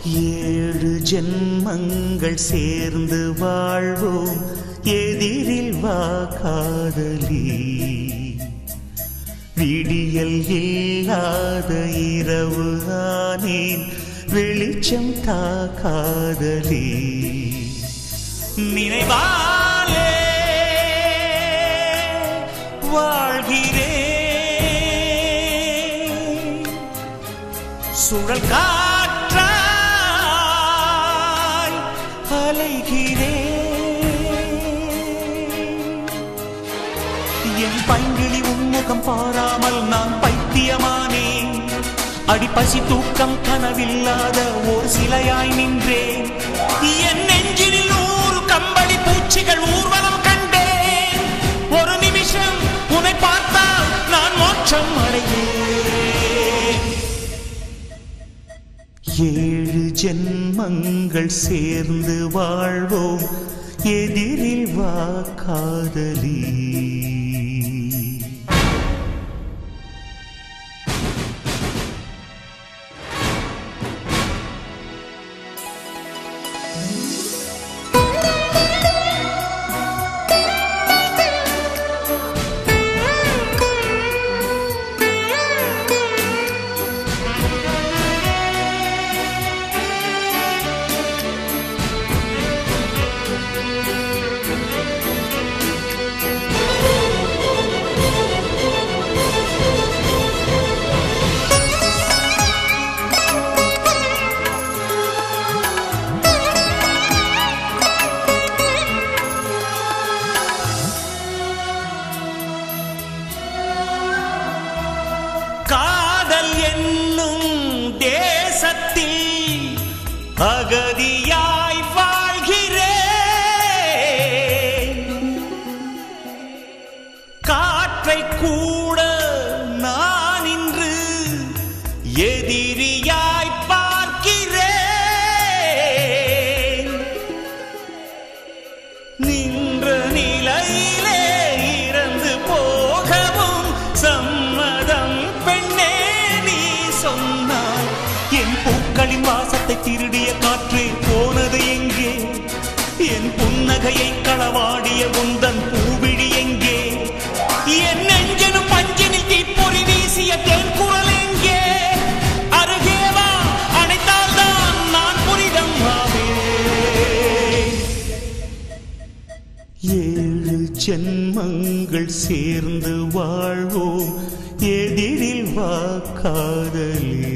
ஏழு ஜென்மங்கள் சேர்ந்து வாழ்வோம் எதிரில் வா காதலி விடியல் இல்லாத இரவு ஆனேன் வெளிச்சம் தா காதலி நினைவாலே வாழ்கிறேன் சுழல் காற்றாய் அலைகிறேன் என் பைங்கிளி உன்முகம் பாராமல் நான் பைத்தியமானேன் அடிப்பசி தூக்கம் கனவில்லாத ஒரு சிலையாய் நின்றேன் என் நெஞ்சினில் நூறு கம்பளி பூச்சிகள் ஊர்வலம் கண்டேன் ஒரு நிமிஷம் உன்னை பார்த்தால் நான் மோட்சம் அடைவேன் ஏழு ஜென்மங்கள் சேர்ந்து வாழ்வோம் எதிரில் வா காதலி காதல் என்னும் தேசத்தில் அகதியாய் வாழ்கிறேன் காற்றை கூட நான் இன்று எதிரியாய் பார்க்கிறேன் நின்ற நிலையிலே இறந்து போகவும் சம்மதம் பெண்ணே நீ சொன்னாய் என் பூக்களின் வாசத்தை திருடிய காற்றே போனது எங்கே என் புன்னகையை களவாடிய உந்தன் பூவிழி எங்கே என் நெஞ்சனும் பஞ்சனில் தீப்பொறி வீசிய தேன் குரல் எங்கே அருகே வா அணைத்தால்தான் நான் புனிதம் ஆவேன் ஏழு ஜென்மங்கள் சேர்ந்து வாழ்வோம் எதிரில் வா காதலி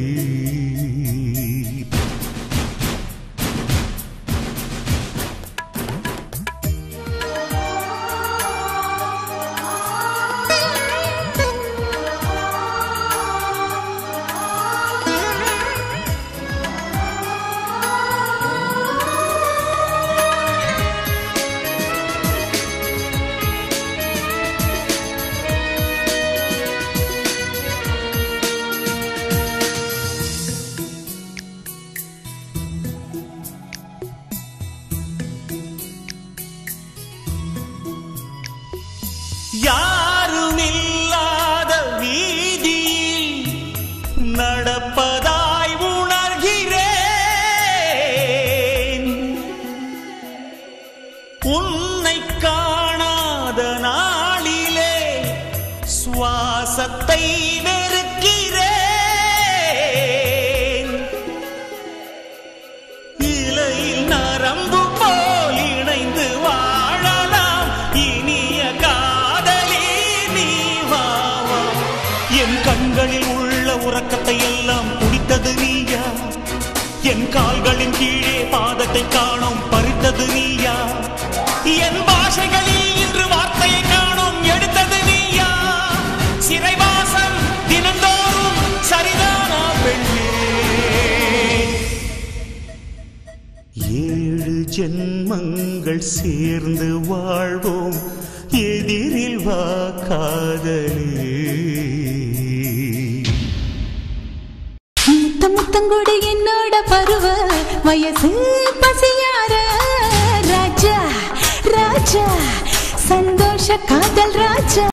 யாருமில்லாத வீதியில் நடப்பதாய் உணர்கிறேன் உன்னை காணாத நாளிலே சுவாசத்தை வெறுக்கிறேன் இலையில் நரம்பு போல் இணைந்து வாழலாம் இனிய காதலி நீ வா வா. என் கண்களில் உள்ள உறக்கத்தை எல்லாம் குடித்தது நீயா என் கால்களின் கீழே பாதத்தை காணோம் பறித்தது நீயா என் பாஷைகளில் இன்று வார்த்தையை காணோம் எடுத்தது நீயா சிறைவாசம் தினந்தோறும் சரிதானா பெண்ணே ஏழு ஜென்மங்கள் சேர்ந்து வாழ்வோம் எதிரில் வா காதலே முத்த முத்தங்கொடு என்னோட பருவ வயசு பசியார ராஜா ராஜா சந்தோஷ காதல் ராஜா